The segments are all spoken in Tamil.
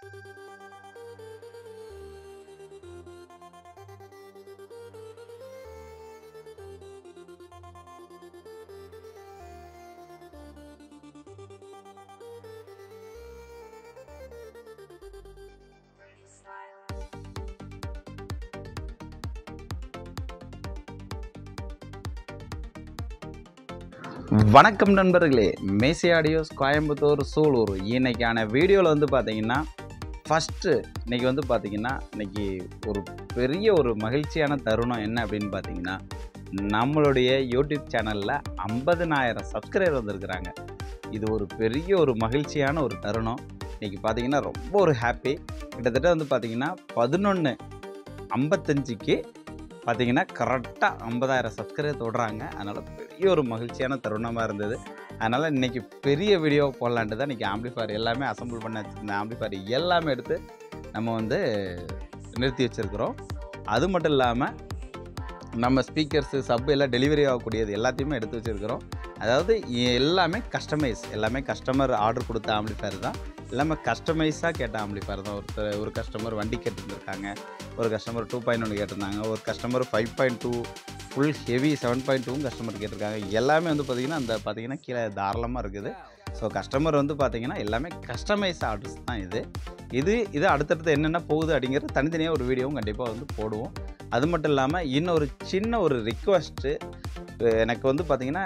வணக்கம் நண்பர்களே மேசி ஆடியோஸ் கோயம்புத்தூர் சூலூர் இன்னைக்கான வீடியோவில் வந்து பார்த்தீங்கன்னா ஃபஸ்ட்டு இன்னைக்கு வந்து பார்த்தீங்கன்னா இன்னைக்கு ஒரு பெரிய ஒரு மகிழ்ச்சியான தருணம் என்ன அப்படின்னு பார்த்தீங்கன்னா நம்மளுடைய யூடியூப் சேனலில் ஐம்பதுனாயிரம் சப்ஸ்கிரைபர் வந்திருக்கிறாங்க இது ஒரு பெரிய ஒரு மகிழ்ச்சியான ஒரு தருணம் இன்னைக்கு பார்த்தீங்கன்னா ரொம்ப ஒரு ஹாப்பி கிட்டத்தட்ட வந்து பார்த்தீங்கன்னா பதினொன்று ஐம்பத்தஞ்சுக்கு பார்த்தீங்கன்னா கரெக்டாக ஐம்பதாயிரம் சப்ஸ்கிரைபர் தொடுறாங்க அதனால் பெரிய ஒரு மகிழ்ச்சியான தருணமாக இருந்தது அதனால் இன்றைக்கி பெரிய வீடியோ போடலான்ட்டு தான் இன்றைக்கி ஆம்பிளிஃபயர் எல்லாமே அசம்பிள் பண்ண வச்சுருந்த ஆம்பிளிஃபயர் எல்லாமே எடுத்து நம்ம வந்து நிறுத்தி வச்சுருக்குறோம் அது மட்டும் இல்லாமல் நம்ம ஸ்பீக்கர்ஸு சப் எல்லாம் டெலிவரி ஆகக்கூடியது எல்லாத்தையுமே எடுத்து வச்சுருக்கிறோம் அதாவது எல்லாமே கஸ்டமைஸ் எல்லாமே கஸ்டமர் ஆர்டர் கொடுத்த ஆம்பிளிஃபயர் தான் எல்லாமே கஸ்டமைஸாக கேட்ட ஆம்பிளிஃபயர் தான் ஒருத்தர் ஒரு கஸ்டமர் வண்டி கேட்டுருந்துருக்காங்க ஒரு கஸ்டமர் டூ பாயிண்ட் ஒன்று கேட்டிருந்தாங்க ஒரு customer five point two full heavy seven point டூவும் கஸ்டமர் கேட்டிருக்காங்க எல்லாமே வந்து பார்த்திங்கன்னா அந்த பார்த்திங்கன்னா கீழே தாராளமாக இருக்குது ஸோ கஸ்டமர் வந்து பார்த்திங்கன்னா எல்லாமே கஸ்டமைஸ் ஆர்டர்ஸ் தான் இது இது இது அடுத்தடுத்து என்னென்ன போகுது அப்படிங்கிறது தனித்தனியாக ஒரு வீடியோவும் கண்டிப்பாக வந்து போடுவோம் அது மட்டும் இல்லாமல் இன்னொரு சின்ன ஒரு ரிக்வஸ்ட்டு எனக்கு வந்து பார்த்திங்கன்னா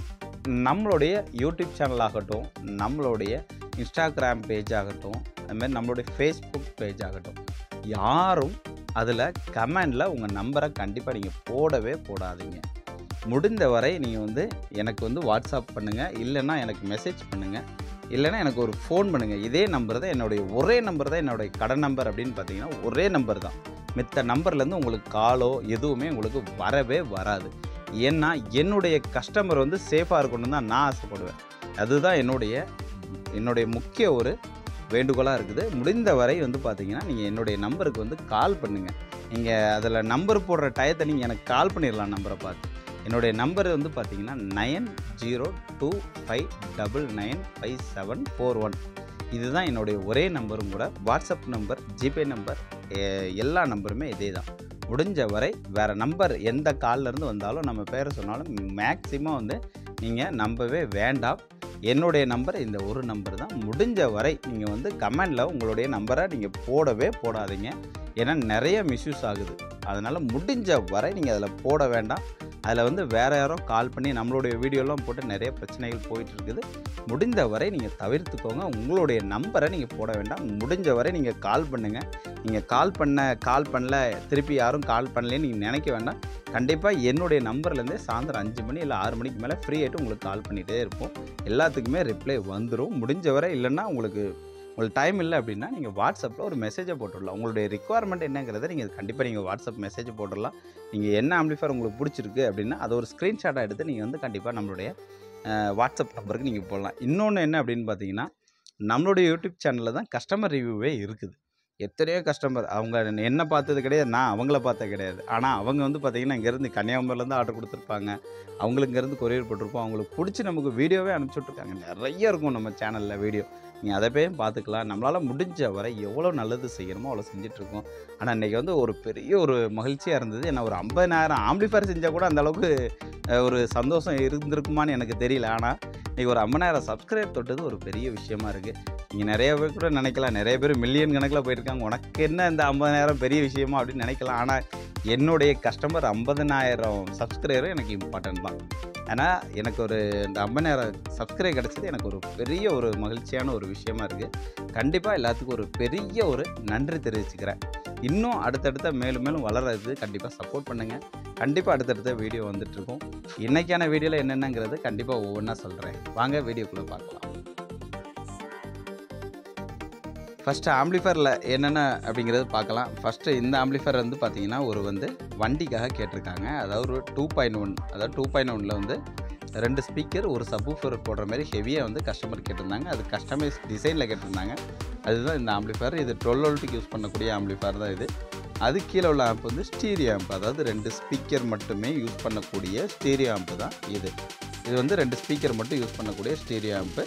நம்மளுடைய யூடியூப் சேனல் ஆகட்டும் நம்மளுடைய இன்ஸ்டாகிராம் பேஜ் ஆகட்டும் அதுமாதிரி நம்மளுடைய ஃபேஸ்புக் பேஜ் ஆகட்டும் யாரும் அதில் கமெண்டில் உங்கள் நம்பரை கண்டிப்பாக நீங்கள் போடவே போடாதீங்க முடிந்த வரை நீங்கள் வந்து எனக்கு வந்து வாட்ஸ்அப் பண்ணுங்கள் இல்லைன்னா எனக்கு மெசேஜ் பண்ணுங்கள் இல்லைன்னா எனக்கு ஒரு ஃபோன் பண்ணுங்கள் இதே நம்பர் தான் என்னுடைய ஒரே நம்பர் தான் என்னுடைய கடன் நம்பர் அப்படின்னு பார்த்தீங்கன்னா ஒரே நம்பர் தான் மித்த நம்பர்லேருந்து உங்களுக்கு காலோ எதுவுமே உங்களுக்கு வரவே வராது ஏன்னா என்னுடைய கஸ்டமர் வந்து சேஃபாக இருக்கணும்னு தான் நான் ஆசைப்படுவேன் அதுதான் என்னுடைய என்னுடைய முக்கிய ஒரு வேண்டுகோளாக இருக்குது முடிந்த வரை வந்து பார்த்தீங்கன்னா நீங்கள் என்னுடைய நம்பருக்கு வந்து கால் பண்ணுங்கள் நீங்கள் அதில் நம்பர் போடுற டயத்தை நீங்கள் எனக்கு கால் பண்ணிடலாம் நம்பரை பார்த்து என்னுடைய நம்பர் வந்து பார்த்தீங்கன்னா nine zero two five double nine five seven four one இதுதான் என்னுடைய ஒரே நம்பரும் கூட வாட்ஸ்அப் நம்பர் ஜிபே நம்பர் எல்லா நம்பருமே இதே தான் முடிஞ்ச வரை வேறு நம்பர் எந்த கால்லேருந்து வந்தாலும் நம்ம பேரை சொன்னாலும் மேக்ஸிமம் வந்து நீங்கள் நம்பவே வேண்டாம் என்னுடைய நம்பர் இந்த ஒரு நம்பர் தான் முடிஞ்ச வரை நீங்கள் வந்து கமெண்டில் உங்களுடைய நம்பரை நீங்கள் போடவே போடாதீங்க ஏன்னா நிறைய மிஸ்யூஸ் ஆகுது அதனால் முடிஞ்ச வரை நீங்கள் அதில் போட வேண்டாம் அதில் வந்து வேறு யாரோ கால் பண்ணி நம்மளுடைய வீடியோலாம் போட்டு நிறைய பிரச்சனைகள் போயிட்டு இருக்குது முடிந்த வரை நீங்கள் தவிர்த்துக்கோங்க உங்களுடைய நம்பரை நீங்கள் போட வேண்டாம் முடிஞ்ச வரை நீங்கள் கால் பண்ணுங்கள் நீங்கள் கால் பண்ண கால் பண்ணல திருப்பி யாரும் கால் பண்ணலன்னு நீங்கள் நினைக்க வேண்டாம் கண்டிப்பாக என்னுடைய நம்பர்லேருந்தே சாயந்தரம் அஞ்சு மணி இல்லை ஆறு மணிக்கு மேலே ஃப்ரீ ஆகிட்டு உங்களுக்கு கால் பண்ணிகிட்டே இருப்போம் எல்லாத்துக்குமே ரிப்ளை வந்துடும் முடிஞ்ச வரை இல்லைன்னா உங்களுக்கு உங்களுக்கு டைம் இல்லை அப்படின்னா நீங்கள் வாட்ஸ்அப்பில் ஒரு மெசேஜை போட்டுடலாம் உங்களுடைய ரிக்குவயர்மெண்ட் என்னங்கிறத நீங்கள் கண்டிப்பாக நீங்கள் வாட்ஸ்அப் மெசேஜ் போட்டுடலாம் நீங்கள் என்ன ஆம்பிளிஃபயர் உங்களுக்கு பிடிச்சிருக்கு அப்படின்னா அதை ஒரு ஸ்க்ரீன்ஷாட்டாக எடுத்து நீங்கள் வந்து கண்டிப்பாக நம்மளுடைய வாட்ஸ்அப் நம்பருக்கு நீங்கள் போடலாம் இன்னொன்று என்ன அப்படின்னு பார்த்தீங்கன்னா நம்மளுடைய யூடியூப் சேனலில் தான் கஸ்டமர் ரிவ்யூவே இருக்குது எத்தனையோ கஸ்டமர் அவங்க என்ன பார்த்தது கிடையாது நான் அவங்கள பார்த்தது கிடையாது ஆனால் அவங்க வந்து பார்த்திங்கன்னா இங்கேருந்து கன்னியாகுமரிலேருந்து ஆர்டர் கொடுத்துருப்பாங்க அவங்களுக்கு இங்கேருந்து கொரியர் போட்டிருப்போம் அவங்களுக்கு பிடிச்சி நமக்கு வீடியோவே அனுப்பிச்சுட்ருக்காங்க நிறைய இருக்கும் நம்ம சேனலில் வீடியோ நீங்கள் அதை போய் பார்த்துக்கலாம் நம்மளால் முடிஞ்ச வரை எவ்வளோ நல்லது செய்யணுமோ அவ்வளோ செஞ்சிட்ருக்கோம் ஆனால் இன்றைக்கி வந்து ஒரு பெரிய ஒரு மகிழ்ச்சியாக இருந்தது ஏன்னா ஒரு ஐம்பதாயிரம் ஆம்பிளிஃபயர் செஞ்சால் கூட அந்த அளவுக்கு ஒரு சந்தோஷம் இருந்திருக்குமான்னு எனக்கு தெரியல ஆனால் இன்றைக்கி ஒரு ஐம்பதாயிரம் சப்ஸ்கிரைப் தொட்டது ஒரு பெரிய விஷயமா இருக்குது நீங்கள் நிறைய பேர் கூட நினைக்கலாம் நிறைய பேர் மில்லியன் கணக்கில் போயிருக்காங்க உனக்கு என்ன இந்த ஐம்பதாயிரம் பெரிய விஷயமா அப்படின்னு நினைக்கலாம் ஆனால் என்னுடைய கஸ்டமர் ஐம்பதனாயிரம் சப்ஸ்கிரைபரும் எனக்கு இம்பார்ட்டன்ட் தான் ஆனால் எனக்கு ஒரு இந்த ஐம்பதாயிரம் சப்ஸ்கிரைப் கிடச்சது எனக்கு ஒரு பெரிய ஒரு மகிழ்ச்சியான ஒரு விஷயமா இருக்குது கண்டிப்பாக எல்லாத்துக்கும் ஒரு பெரிய ஒரு நன்றி தெரிவிச்சுக்கிறேன் இன்னும் அடுத்தடுத்த மேலும் மேலும் வளர்றது கண்டிப்பாக சப்போர்ட் பண்ணுங்கள் கண்டிப்பாக அடுத்தடுத்த வீடியோ வந்துட்டுருக்கும் இன்றைக்கான வீடியோவில் என்னென்னங்கிறது கண்டிப்பாக ஒவ்வொன்றா சொல்கிறேன் வாங்க வீடியோக்குள்ளே பார்க்கலாம் ஃபஸ்ட்டு ஆம்பிளிஃபயரில் என்னென்ன அப்படிங்கிறது பார்க்கலாம் ஃபஸ்ட்டு இந்த ஆம்பிளிஃபயர் வந்து பார்த்தீங்கன்னா ஒரு வந்து வண்டிக்காக கேட்டிருக்காங்க அதாவது ஒரு டூ பாயிண்ட் ஒன் அதாவது டூ பாயிண்ட் ஒனில் வந்து ரெண்டு ஸ்பீக்கர் ஒரு சப்வூஃபர் போடுற மாதிரி ஹெவியாக வந்து கஸ்டமர் கேட்டிருந்தாங்க அது கஸ்டமைஸ் டிசைனில் கேட்டிருந்தாங்க அதுதான் இந்த ஆம்பிளிஃபயர் இது டுவெல் வோல்ட்டுக்கு யூஸ் பண்ணக்கூடிய ஆம்பிளிஃபயர் தான் இது அது கீழே உள்ள ஆம்ப் வந்து ஸ்டீரியோ ஆம்ப் அதாவது ரெண்டு ஸ்பீக்கர் மட்டுமே யூஸ் பண்ணக்கூடிய ஸ்டீரியோ ஆம்ப் தான் இது இது வந்து ரெண்டு ஸ்பீக்கர் மட்டும் யூஸ் பண்ணக்கூடிய ஸ்டீரியோ ஆம்ப்பு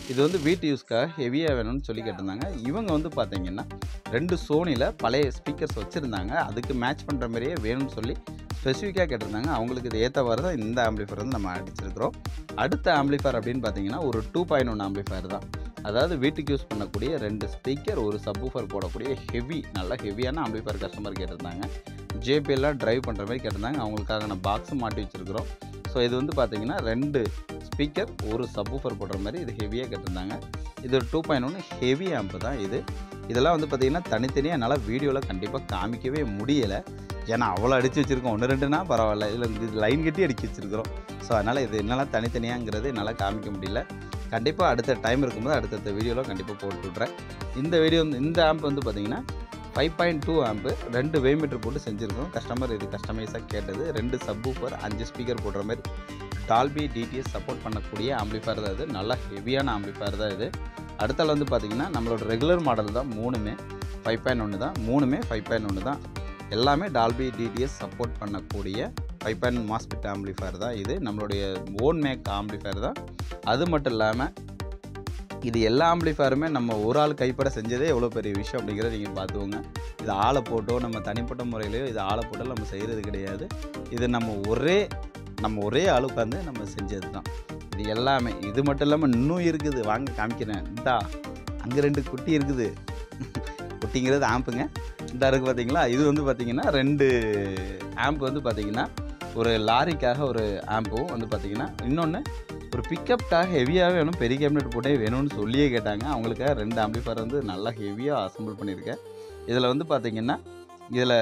இது வந்து வீட்டு யூஸ்க்காக ஹெவியாக வேணும்னு சொல்லி கேட்டிருந்தாங்க இவங்க வந்து பார்த்தீங்கன்னா ரெண்டு சோனியில் பழைய ஸ்பீக்கர்ஸ் வச்சுருந்தாங்க அதுக்கு மேட்ச் பண்ணுற மாதிரியே வேணும்னு சொல்லி ஸ்பெசிஃபிக்காக கேட்டிருந்தாங்க அவங்களுக்கு இது ஏற்றவாறு தான் இந்த ஆம்பிளிஃபர் வந்து நம்ம அடிச்சிருக்கிறோம் அடுத்த ஆம்பிளிஃபர் அப்படின்னு பார்த்தீங்கன்னா ஒரு டூ பாயிண்ட் ஒன் ஆம்பிளிஃபயர் தான் அதாவது வீட்டுக்கு யூஸ் பண்ணக்கூடிய ரெண்டு ஸ்பீக்கர் ஒரு சப்வூஃபர் போடக்கூடிய ஹெவி நல்ல ஹெவியான ஆம்பிளிஃபயர் கஸ்டமர் கேட்டிருந்தாங்க ஜேபிஎல்லாம் ட்ரைவ் பண்ணுற மாதிரி கேட்டிருந்தாங்க அவங்களுக்காக நான் பாக்ஸும் மாட்டி வச்சுருக்கிறோம் ஸோ இது வந்து பார்த்தீங்கன்னா ரெண்டு ஸ்பீக்கர் ஒரு சப்வூஃபர் போடுற மாதிரி இது ஹெவியாக கேட்டிருந்தாங்க இது டூ பாயிண்ட் ஒன்று ஹெவி ஆம்பு தான் இது இதெல்லாம் வந்து பார்த்திங்கன்னா தனித்தனியாக என்னால் வீடியோவில் கண்டிப்பாக காமிக்கவே முடியலை ஏன்னா அவ்வளோ அடித்து வச்சுருக்கோம் ஒன்று ரெண்டுனா பரவாயில்ல இதில் இது லைன் கட்டி அடிக்க வச்சுருக்கிறோம் ஸோ அதனால் இது என்னால் தனித்தனியாங்கிறது என்னால் காமிக்க முடியல கண்டிப்பாக அடுத்த டைம் இருக்கும்போது அடுத்தடுத்த வீடியோவில் கண்டிப்பாக போட்டு விட்றேன் இந்த வீடியோ வந்து இந்த ஆம்ப் வந்து பார்த்திங்கன்னா ஃபைவ் பாயிண்ட் டூ ஆம்பு ரெண்டு வேமீட்டர் போட்டு செஞ்சுருக்கோம் கஸ்டமர் இது கஸ்டமைஸாக கேட்டது ரெண்டு சப்வூஃபர் அஞ்சு ஸ்பீக்கர் போடுற மாதிரி டால்பி டிடிஎஸ் சப்போர்ட் பண்ணக்கூடிய ஆம்பிளிஃபயர் தான் இது நல்லா ஹெவியான ஆம்பிளிஃபயர் தான் இது அடுத்தால வந்து பார்த்திங்கன்னா நம்மளோட ரெகுலர் மாடல் தான் மூணுமே ஃபைவ் பாயிண்ட் ஒன்று தான் மூணுமே ஃபைவ் பாயிண்ட் ஒன்று தான் எல்லாமே டால்பி டிடிஎஸ் சப்போர்ட் பண்ணக்கூடிய ஃபைவ் பாயிண்ட் மாஸ்பிட் ஆம்பிளிஃபயர் தான் இது நம்மளுடைய ஓன் மேக் ஆம்பிளிஃபயர் தான் அது மட்டும் இல்லாமல் இது எல்லா ஆம்பிளிஃபயருமே நம்ம ஒரு ஆள் கைப்பட செஞ்சதே எவ்வளோ பெரிய விஷயம் அப்படிங்கிறத நீங்கள் பார்த்துக்கோங்க இது ஆளை போட்டோ நம்ம தனிப்பட்ட முறையிலையோ இது ஆளை போட்டோ நம்ம செய்கிறது கிடையாது இது நம்ம ஒரே நம்ம ஒரே ஆள் உட்காந்து நம்ம செஞ்சது தான் இது எல்லாமே இது மட்டும் இல்லாமல் இன்னும் இருக்குது வாங்க காமிக்கிறேன் இந்தா அங்கே ரெண்டு குட்டி இருக்குது குட்டிங்கிறது ஆம்புங்க இந்த இருக்குது பார்த்தீங்களா இது வந்து பார்த்தீங்கன்னா ரெண்டு ஆம்ப் வந்து பார்த்தீங்கன்னா ஒரு லாரிக்காக ஒரு ஆம்பும் வந்து பார்த்தீங்கன்னா இன்னொன்று ஒரு பிக்கப்காக ஹெவியாக வேணும் பெரிய கேபினெட் போட்டே வேணும்னு சொல்லியே கேட்டாங்க அவங்களுக்காக ரெண்டு ஆம்பிளிஃபயர் வந்து நல்லா ஹெவியாக அசம்பிள் பண்ணியிருக்கேன் இதில் வந்து பார்த்தீங்கன்னா இதில்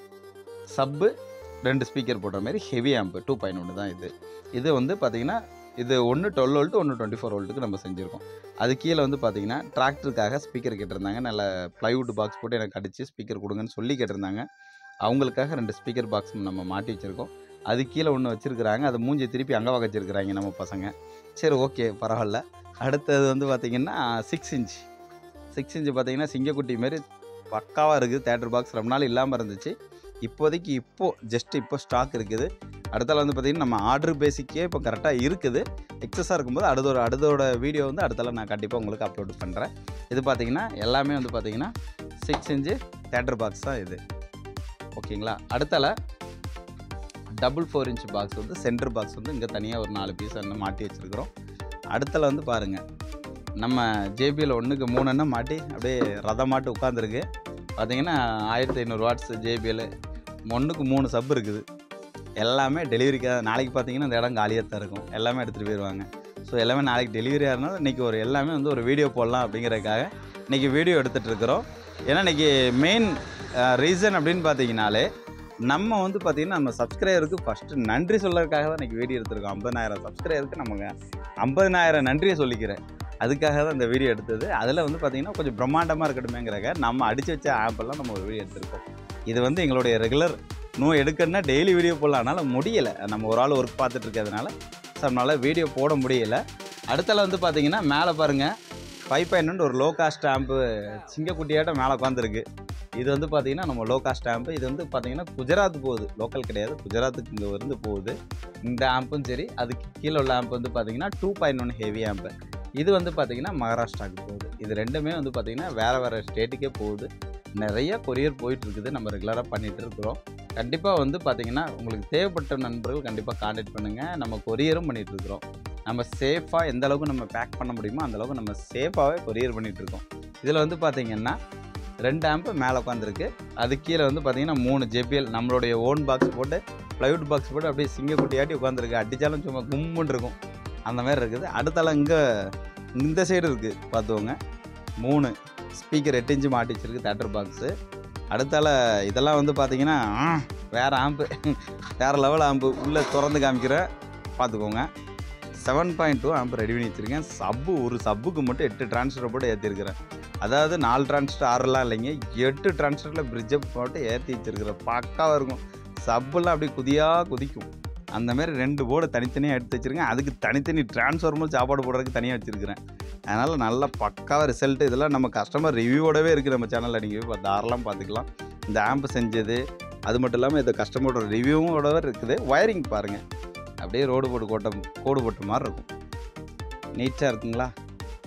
சப்பு ரெண்டு ஸ்பீக்கர் போடுற மாதிரி ஹெவி ஆம்பு டூ பாயிண்ட் ஒன்று தான் இது இது வந்து பார்த்தீங்கன்னா இது ஒன்று டுவெல் வோல்ட்டு ஒன்று டுவெண்ட்டி ஃபோர் வோல்ட்டுக்கு நம்ம செஞ்சுருக்கோம் அது கீழே வந்து பார்த்தீங்கன்னா டிராக்டருக்காக ஸ்பீக்கர் கேட்டிருந்தாங்க நல்ல ப்ளைவுட் பாக்ஸ் போட்டு எனக்கு அடித்து ஸ்பீக்கர் கொடுங்கன்னு சொல்லி கேட்டிருந்தாங்க அவங்களுக்காக ரெண்டு ஸ்பீக்கர் பாக்ஸ் நம்ம மாட்டி வச்சுருக்கோம் அது கீழே ஒன்று வச்சுருக்குறாங்க அதை மூஞ்சி திருப்பி அங்கே வச்சிருக்கிறாங்க நம்ம பசங்க சரி ஓகே பரவாயில்ல அடுத்தது வந்து பார்த்திங்கன்னா சிக்ஸ் இன்ச் சிக்ஸ் இன்ச்சு பார்த்தீங்கன்னா சிங்கக்குட்டி மாரி பக்காவாக இருக்குது தேட்டர் பாக்ஸ் ரொம்ப நாள் இல்லாமல் இருந்துச்சு இப்போதைக்கு இப்போது ஜஸ்ட் இப்போ ஸ்டாக் இருக்குது அடுத்தால வந்து பார்த்திங்கன்னா நம்ம ஆர்டர் பேசிக்கே இப்போ கரெக்டாக இருக்குது எக்ஸஸாக இருக்கும்போது அடுத்தோட அடுத்தோட வீடியோ வந்து அடுத்தால நான் கண்டிப்பாக உங்களுக்கு அப்லோட் பண்ணுறேன் இது பார்த்திங்கன்னா எல்லாமே வந்து பார்த்திங்கன்னா சிக்ஸ் இன்ச்சு தேட்டர் பாக்ஸ் தான் இது ஓகேங்களா அடுத்தால டபுள் ஃபோர் இன்ச் பாக்ஸ் வந்து சென்டர் பாக்ஸ் வந்து இங்கே தனியாக ஒரு நாலு பீஸ் வந்து மாட்டி வச்சுருக்குறோம் அடுத்தல வந்து பாருங்கள் நம்ம ஜேபியில் ஒன்றுக்கு மூணு எண்ணம் மாட்டி அப்படியே ரதம் மாட்டு உட்காந்துருக்கு பார்த்தீங்கன்னா ஆயிரத்தி ஐநூறு வாட்ஸ் ஜேபிஎல் ஒன்றுக்கு மூணு சப் இருக்குது எல்லாமே டெலிவரிக்காக நாளைக்கு பார்த்தீங்கன்னா இந்த இடம் காலியாக தான் இருக்கும் எல்லாமே எடுத்துகிட்டு போயிடுவாங்க ஸோ எல்லாமே நாளைக்கு டெலிவரி ஆகிறனால இன்றைக்கி ஒரு எல்லாமே வந்து ஒரு வீடியோ போடலாம் அப்படிங்கிறதுக்காக இன்றைக்கி வீடியோ எடுத்துகிட்டு இருக்கிறோம் ஏன்னா இன்றைக்கி மெயின் ரீசன் அப்படின்னு பார்த்தீங்கனாலே நம்ம வந்து பார்த்திங்கன்னா நம்ம சப்ஸ்கிரைபருக்கு ஃபஸ்ட்டு நன்றி சொல்றதுக்காக தான் இன்றைக்கி வீடியோ எடுத்திருக்கோம் ஐம்பதாயிரம் சப்ஸ்கிரைபருக்கு நமக்கு ஐம்பதனாயிரம் நன்றியை சொல்லிக்கிறேன் அதுக்காக தான் இந்த வீடியோ எடுத்தது அதில் வந்து பார்த்திங்கன்னா கொஞ்சம் பிரம்மாண்டமாக இருக்கட்டுமேங்கிறக்க நம்ம அடித்து வச்ச ஆப்பெல்லாம் நம்ம ஒரு வீடியோ எடுத்திருக்கோம் இது வந்து எங்களுடைய ரெகுலர் இன்னும் எடுக்கணும்னா டெய்லி வீடியோ போடலாம் அதனால் முடியலை நம்ம ஒரு ஆள் ஒர்க் பார்த்துட்டு இருக்கிறதுனால ஸோ நம்மளால் வீடியோ போட முடியலை அடுத்தால வந்து பார்த்தீங்கன்னா மேலே பாருங்கள் ஃபைவ் பாயிண்ட் ஒரு லோ காஸ்ட் ஆம்பு சிங்கக்குட்டியாட்டம் மேலே உட்காந்துருக்கு இது வந்து பார்த்தீங்கன்னா நம்ம லோ காஸ்ட் ஆம்பு இது வந்து பார்த்தீங்கன்னா குஜராத் போகுது லோக்கல் கிடையாது குஜராத்துக்கு இங்கே இருந்து போகுது இந்த ஆம்பும் சரி அதுக்கு கீழே உள்ள ஆம்ப் வந்து பார்த்தீங்கன்னா two point one heavy amp இது வந்து பார்த்தீங்கன்னா மகாராஷ்டிராவுக்கு போகுது இது ரெண்டுமே வந்து பார்த்தீங்கன்னா வேறு வேறு ஸ்டேட்டுக்கே போகுது நிறைய கொரியர் போயிட்டு இருக்குது நம்ம ரெகுலராக பண்ணிகிட்டு இருக்கிறோம் கண்டிப்பாக வந்து பார்த்தீங்கன்னா உங்களுக்கு தேவைப்பட்ட நண்பர்கள் கண்டிப்பாக காண்டாக்ட் பண்ணுங்கள் நம்ம கொரியரும் பண்ணிகிட்டு இருக்கிறோம் நம்ம சேஃபாக எந்த அளவுக்கு நம்ம பேக் பண்ண முடியுமோ அந்த அளவுக்கு நம்ம சேஃபாகவே கொரியர் பண்ணிகிட்டு இருக்கோம் இதில் வந்து பார்த்தீங்கன்னா ரெண்டு ஆம்பு மேலே உட்காந்துருக்கு அது கீழே வந்து பார்த்தீங்கன்னா மூணு ஜெபிஎல் நம்மளுடைய ஓன் பாக்ஸ் போட்டு ப்ளைவுட் பாக்ஸ் போட்டு அப்படியே சிங்கக்குட்டியாட்டி உட்காந்துருக்கு அடித்தாலும் சும்மா கும்முன்னு இருக்கும் அந்த மாதிரி இருக்குது அடுத்தால இங்கே இந்த சைடு இருக்குது பார்த்துக்கோங்க மூணு ஸ்பீக்கர் எட்டு இன்ச்சு மாட்டி வச்சிருக்கு தேட்டர் பாக்ஸு அடுத்தால இதெல்லாம் வந்து பார்த்தீங்கன்னா ஆ, வேற ஆம்பு வேற லெவல் ஆம்பு உள்ளே திறந்து காமிக்கிறேன் பார்த்துக்கோங்க seven point two amp ready பண்ணி வச்சுருக்கேன் சப்பு ஒரு சப்புக்கு மட்டும் எட்டு டிரான்ஸ்ஃபர் போட்டு ஏற்றிருக்கிறேன் அதாவது நாலு டிரான்ஸ்ஃபர் ஆறுலாம் இல்லைங்க எட்டு டிரான்ஸ்ஃபரில் பிரிட்ஜை போட்டு ஏற்றி வச்சிருக்கிறேன் பக்காவாக இருக்கும் சப்புலாம் அப்படியே குதியாக குதிக்கும் அந்த மாதிரி ரெண்டு போர்டு தனித்தனியாக எடுத்து வச்சுருக்கேன் அதுக்கு தனித்தனி டிரான்ஸ்ஃபார்மர் சாப்பாடு போடுறதுக்கு தனியாக வச்சுருக்கிறேன் அதனால் நல்ல பக்காவாக ரிசல்ட் இதெல்லாம் நம்ம கஸ்டமர் ரிவ்யூவோடவே இருக்குது நம்ம சேனலில் நீங்கள் போய் தாராளமாக பார்த்துக்கலாம் இந்த ஆம்பு செஞ்சது அது மட்டும் இல்லாமல் இந்த கஸ்டமரோட ரிவ்யூவோடவே இருக்குது ஒயரிங் பாருங்கள் அப்படியே ரோடு போட்டு கோட்டம் கோடு போட்ட மாதிரி இருக்கும் நீட்டாக இருக்குங்களா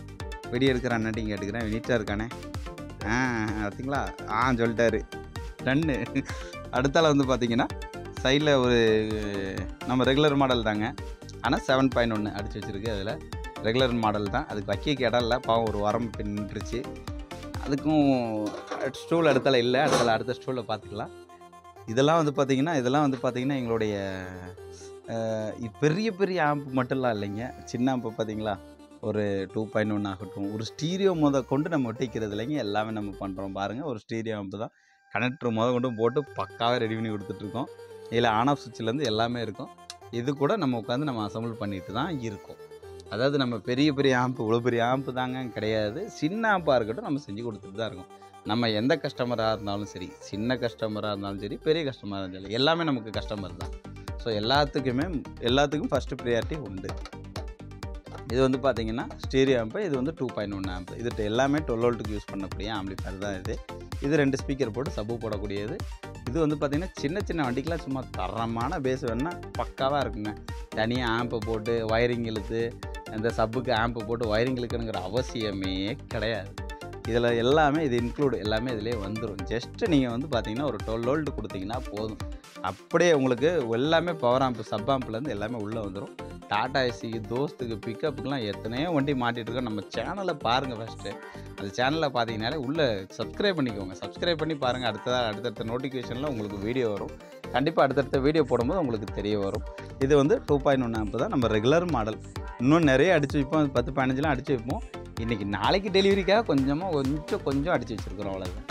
வீடியோ எடுக்கிற அண்ணாட்டியும் கேட்டுக்கிறேன் நீட்டாக இருக்கானே ஆ பார்த்தீங்களா ஆ சொல்லிட்டாரு டன்னு அடுத்தால வந்து பார்த்தீங்கன்னா சைடில் ஒரு நம்ம ரெகுலர் மாடல் தாங்க ஆனால் செவன் பாயிண்ட் ஒன்று அடிச்சு வச்சுருக்கு அதில் ரெகுலர் மாடல் தான் அதுக்கு வைக்க இடம் இல்லை பாவம் ஒரு வாரம் நின்றுச்சு அதுக்கும் ஸ்டூல் அடுத்தால இல்லை அடுத்தால அடுத்த ஸ்டூலில் பார்த்துக்கலாம் இதெல்லாம் வந்து பார்த்தீங்கன்னா இதெல்லாம் வந்து பார்த்தீங்கன்னா எங்களுடைய அஹ், இது பெரிய பெரிய ஆம்ப் மட்டும்லாம் இல்லைங்க சின்ன ஆம்பு பார்த்தீங்களா ஒரு டூ பாயிண்ட் ஒன் ஆகட்டும் ஒரு ஸ்டீரியோ முத கொண்டு நம்ம ஒட்டிக்கிறது இல்லைங்க எல்லாமே நம்ம பண்ணுறோம் பாருங்கள் ஒரு ஸ்டீரியோ ஆம்பு தான் கனெக்டர் முத கொண்டு போட்டு பக்காவாக ரெடி பண்ணி கொடுத்துட்ருக்கோம் இதில் ஆன் ஆஃப் சுவிட்ச்லேருந்து எல்லாமே இருக்கும் இது கூட நம்ம உட்காந்து நம்ம அசம்பிள் பண்ணிட்டு தான் இருக்கோம் அதாவது நம்ம பெரிய பெரிய ஆம்பு இவ்வளோ பெரிய ஆம்பு தாங்க கிடையாது சின்ன ஆம்பாக இருக்கட்டும் நம்ம செஞ்சு கொடுத்துட்டு தான் இருக்கோம் நம்ம எந்த கஸ்டமராக இருந்தாலும் சரி சின்ன கஸ்டமராக இருந்தாலும் சரி பெரிய கஸ்டமராக இருந்தாலும் சரி எல்லாமே நமக்கு கஸ்டமர் தான் ஸோ எல்லாத்துக்குமே எல்லாத்துக்கும் ஃபஸ்ட்டு ப்ரியாரிட்டி உண்டு இது வந்து பார்த்தீங்கன்னா ஸ்டீரியோ ஆம்பு இது வந்து டூ பாயிண்ட் ஒன் ஆம்பு இது எல்லாமே டுவெல் வோல்ட்டுக்கு யூஸ் பண்ணக்கூடிய ஆம்பிளிஃபயர் தான் இது இது ரெண்டு ஸ்பீக்கர் போட்டு சப்பு போடக்கூடியது இது வந்து பார்த்திங்கன்னா சின்ன சின்ன வண்டிக்கெலாம் சும்மா தரமான பேஸ் வேணுன்னா பக்காவாக இருக்குங்க தனியாக ஆம்பை போட்டு ஒயரிங் இழுத்து இந்த சப்புக்கு ஆம்பை போட்டு ஒயரிங் இழுக்கணுங்கிற அவசியமே கிடையாது இதில் எல்லாமே இது இன்க்ளூடு எல்லாமே இதிலே வந்துடும் ஜஸ்ட்டு நீங்கள் வந்து பார்த்தீங்கன்னா ஒரு டுவெல் வோல்ட் கொடுத்தீங்கன்னா போதும் அப்படியே உங்களுக்கு எல்லாமே பவர் ஆம்பு சப் ஆம்புலேருந்து எல்லாமே உள்ளே வந்துடும் டாடா ஏசிக்கு தோஸ்துக்கு பிக்கப்புக்கெலாம் எத்தனையோ வண்டி மாட்டிகிட்டு இருக்கோம் நம்ம சேனலை பாருங்கள் ஃபஸ்ட்டு அந்த சேனலில் பார்த்தீங்கன்னாலே உள்ளே சப்ஸ்கிரைப் பண்ணிக்கோங்க சப்ஸ்கிரைப் பண்ணி பாருங்கள் அடுத்ததாக அடுத்தடுத்த நோட்டிஃபிகேஷனில் உங்களுக்கு வீடியோ வரும் கண்டிப்பாக அடுத்தடுத்த வீடியோ போடும்போது உங்களுக்கு தெரிய வரும் இது வந்து டூ பாயிண்ட் ஒன் ஆம்பு தான் நம்ம ரெகுலர் மாடல் இன்னும் நிறைய அடித்து வைப்போம் பத்து பதினஞ்சுலாம் அடித்து வைப்போம் இன்றைக்கி நாளைக்கு டெலிவரிக்காக கொஞ்சமாக கொஞ்சம் கொஞ்சம் அடித்து வச்சுருக்குறோம் அவ்வளோதான்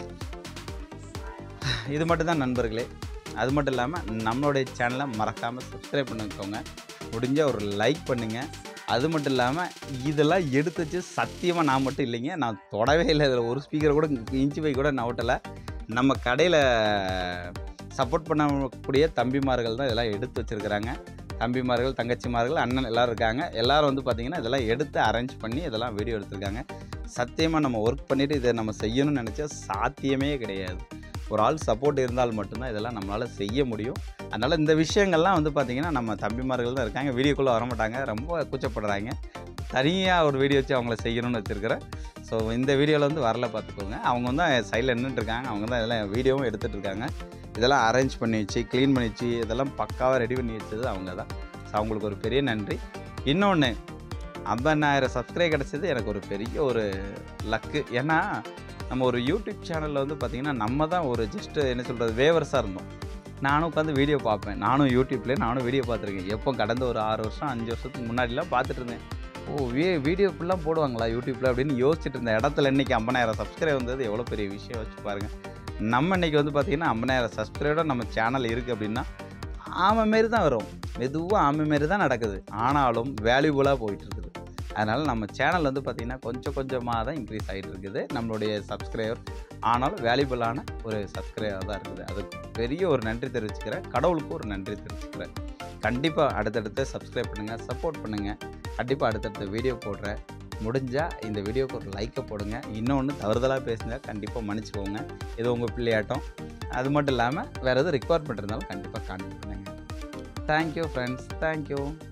இது மட்டும் தான் நண்பர்களே அது மட்டும் இல்லாமல் நம்மளுடைய சேனலை மறக்காமல் சப்ஸ்கிரைப் பண்ணிக்கோங்க முடிஞ்ச ஒரு லைக் பண்ணுங்கள் அது மட்டும் இல்லாமல் இதெல்லாம் எடுத்து வச்சு சத்தியமாக நான் மட்டும் இல்லைங்க நான் தொடவே இல்லை இதில் ஒரு ஸ்பீக்கர் கூட இன்ச்சு பை கூட நவட்டலை நம்ம கடையில் சப்போர்ட் பண்ணக்கூடிய தம்பிமார்கள் தான் இதெல்லாம் எடுத்து வச்சுருக்கிறாங்க தம்பிமார்கள் தங்கச்சிமார்கள் அண்ணன் எல்லோரும் இருக்காங்க எல்லோரும் வந்து பார்த்திங்கன்னா இதெல்லாம் எடுத்து அரேஞ்ச் பண்ணி இதெல்லாம் வீடியோ எடுத்திருக்காங்க சத்தியமாக நம்ம ஒர்க் பண்ணிவிட்டு இதை நம்ம செய்யணும்னு நினச்சா சாத்தியமே கிடையாது ஒரு ஆள் சப்போர்ட் இருந்தால் மட்டும்தான் இதெல்லாம் நம்மளால் செய்ய முடியும் அதனால் இந்த விஷயங்கள்லாம் வந்து பார்த்திங்கன்னா நம்ம தம்பிமார்கள் தான் இருக்காங்க வீடியோக்குள்ளே வர மாட்டாங்க ரொம்ப கூச்சப்படுறாங்க தனியாக ஒரு வீடியோ வச்சு அவங்கள செய்யணும்னு வச்சுருக்கிறேன் ஸோ இந்த வீடியோவில் வந்து வரல பார்த்துக்கோங்க அவங்க வந்து சைடில் நின்றுட்டு இருக்காங்க அவங்க தான் இதெல்லாம் வீடியோவும் எடுத்துகிட்டு இருக்காங்க இதெல்லாம் அரேஞ்ச் பண்ணி வச்சு க்ளீன் பண்ணி வச்சு இதெல்லாம் பக்காவாக ரெடி பண்ணி வச்சது அவங்க தான் ஸோ அவங்களுக்கு ஒரு பெரிய நன்றி இன்னொன்று ஐம்பதாயிரம் சப்ஸ்கிரைப் கிடச்சது எனக்கு ஒரு பெரிய ஒரு லக்கு ஏன்னா நம்ம ஒரு யூடியூப் சேனலில் வந்து பார்த்திங்கன்னா நம்ம தான் ஒரு ஜஸ்ட்டு என்ன சொல்கிறது வேவர்ஸாக இருந்தோம் நானும் உட்காந்து வீடியோ பார்ப்பேன் நானும் யூடியூப்லேயே நானும் வீடியோ பார்த்துருக்கேன் எப்போ கடந்த ஒரு ஆறு வருஷம் அஞ்சு வருஷத்துக்கு முன்னாடிலாம் பார்த்துட்டு இருந்தேன் ஓ வே வீடியோ ஃபுல்லாக போடுவாங்களா யூடியூப்பில் அப்படின்னு யோசிச்சுட்டு இருந்த இடத்துல இன்றைக்கி ஐம்பதாயிரம் சப்ஸ்கிரைப் வந்தது எவ்வளோ பெரிய விஷயம் வச்சு பாருங்கள் நம்ம இன்றைக்கி வந்து பார்த்திங்கன்னா ஐம்பதாயிரம் சப்ஸ்கிரைபர் நம்ம சேனல் இருக்குது அப்படின்னா ஆமை மாரி தான் வரும் மெதுவாக ஆமை மாரி தான் நடக்குது ஆனாலும் வேல்யூபுளாக போயிட்டு இருக்குது அதனால் நம்ம சேனல் வந்து பார்த்திங்கன்னா கொஞ்சம் கொஞ்சமாக தான் இன்க்ரீஸ் ஆகிட்டு இருக்குது நம்மளுடைய சப்ஸ்கிரைபர் ஆனாலும் வேல்யூபுளான ஒரு சப்ஸ்கிரைபர் தான் இருக்குது அதுக்கு பெரிய ஒரு நன்றி தெரிவிச்சுக்கிறேன் கடவுளுக்கு ஒரு நன்றி தெரிவிச்சுக்கிறேன் கண்டிப்பாக அடுத்தடுத்து சப்ஸ்கிரைப் பண்ணுங்கள் சப்போர்ட் பண்ணுங்கள் கண்டிப்பாக அடுத்தடுத்த வீடியோ போடுறேன் முடிஞ்சால் இந்த வீடியோக்கு ஒரு லைக்கை போடுங்க இன்னொன்று தவறுதலாக பேசுங்க கண்டிப்பாக மன்னிச்சுக்கோங்க இது உங்கள் பிள்ளையாட்டம் அது மட்டும் இல்லாமல் வேறு எதுவும் ரிக்வயர்மெண்ட் இருந்தாலும் கண்டிப்பாக கான்டாக்ட் பண்ணுங்கள் தேங்க்யூ ஃப்ரெண்ட்ஸ் தேங்க்யூ